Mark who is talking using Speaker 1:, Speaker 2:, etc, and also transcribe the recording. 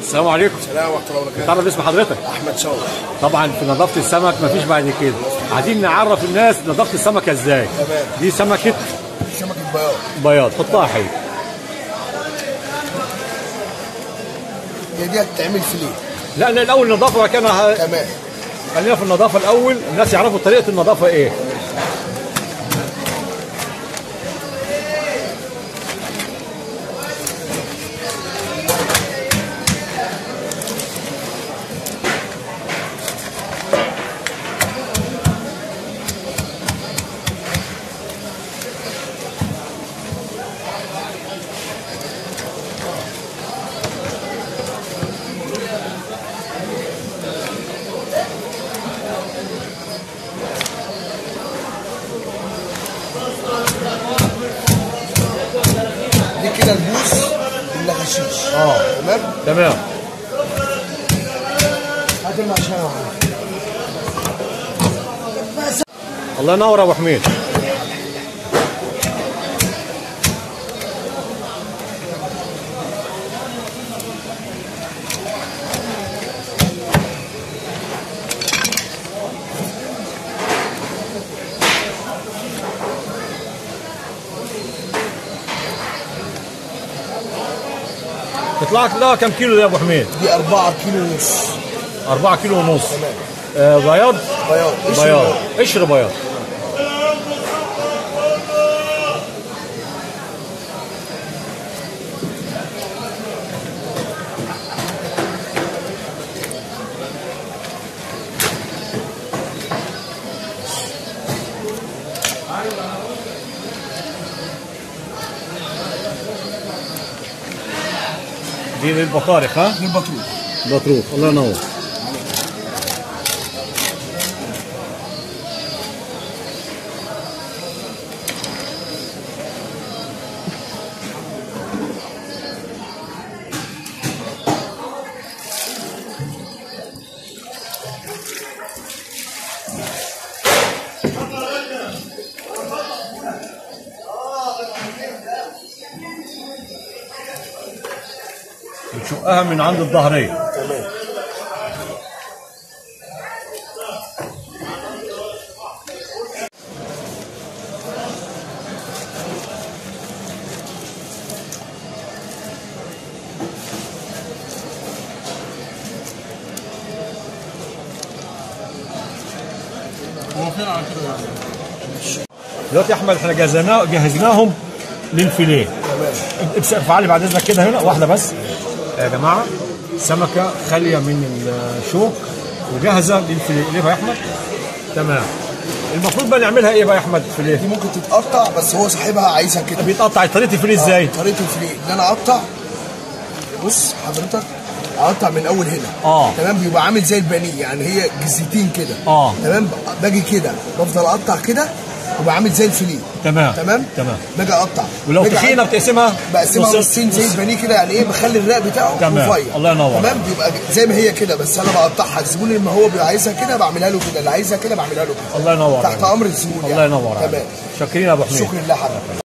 Speaker 1: السلام عليكم
Speaker 2: السلام ورحمه الله وبركاته
Speaker 1: تعرف اسم حضرتك
Speaker 2: احمد شوقي
Speaker 1: طبعا في نظافه السمك مفيش بعد كده عايزين نعرف الناس نظافه السمكه ازاي
Speaker 2: تمام.
Speaker 1: دي سمكه
Speaker 2: سمك البياض
Speaker 1: بياض حطها حي
Speaker 2: هي دي هتتعمل فيليه
Speaker 1: لا لا الاول نظافه وبعد كده ه-
Speaker 2: تمام
Speaker 1: خلينا في النظافه الاول الناس يعرفوا طريقه النظافه ايه
Speaker 2: دي كده البوس والنغشيش
Speaker 1: اه
Speaker 2: تمام
Speaker 1: تمام
Speaker 2: هات المعشره
Speaker 1: الله ينور يا ابو حميد يطلع لك لها كم كيلو ده يا ابو حميد؟
Speaker 2: دي 4 كيلو ونص
Speaker 1: 4 كيلو ونص
Speaker 2: تمام
Speaker 1: آه بياض
Speaker 2: بياض قشر
Speaker 1: بياض قشر بياض دي للبطارخ ها؟
Speaker 2: دي البطروخ
Speaker 1: بطروخ الله ينور بتشقها من عند الظهريه
Speaker 2: تمام هو فين على كده يعني؟
Speaker 1: دلوقتي يا احمد احنا جهزناه جهزناهم للفيليه
Speaker 2: تمام
Speaker 1: ابس ارفع لي بعد اذنك كده هنا واحده بس يا جماعه سمكه خاليه من الشوك وجاهزه للفيليه ليه بقى يا احمد تمام المفروض بقى نعملها ايه بقى يا احمد فيليه
Speaker 2: دي ممكن تتقطع بس هو صاحبها عايزها كده
Speaker 1: بيتقطع طريقه الفيليه ازاي
Speaker 2: طريقه الفيليه ان انا اقطع بص حضرتك اقطع من اول هنا
Speaker 1: آه.
Speaker 2: تمام بيبقى عامل زي البانيه يعني هي جزيتين كده
Speaker 1: آه.
Speaker 2: تمام باجي كده بفضل اقطع كده وبقى عامل زي الفيليه
Speaker 1: تمام
Speaker 2: تمام
Speaker 1: تمام
Speaker 2: باجي اقطع
Speaker 1: ولو
Speaker 2: باجي
Speaker 1: تخينه
Speaker 2: أقطع-
Speaker 1: بتقسمها
Speaker 2: بقسمها
Speaker 1: نص-
Speaker 2: نصين زي
Speaker 1: نص.
Speaker 2: البانيه كده يعني ايه بخلي الرق بتاعه
Speaker 1: تمام.
Speaker 2: رفيع
Speaker 1: الله ينور.
Speaker 2: تمام بيبقى زي ما هي كده بس انا بقطعها الزبون اللي ما هو بيبقى عايزها كده بعملها له كده اللي عايزها كده بعملها له كده
Speaker 1: الله ينور
Speaker 2: تحت امر الزبون
Speaker 1: الله
Speaker 2: يعني.
Speaker 1: ينور
Speaker 2: تمام
Speaker 1: شاكرين يا ابو حميد
Speaker 2: شكرا لله حضرتك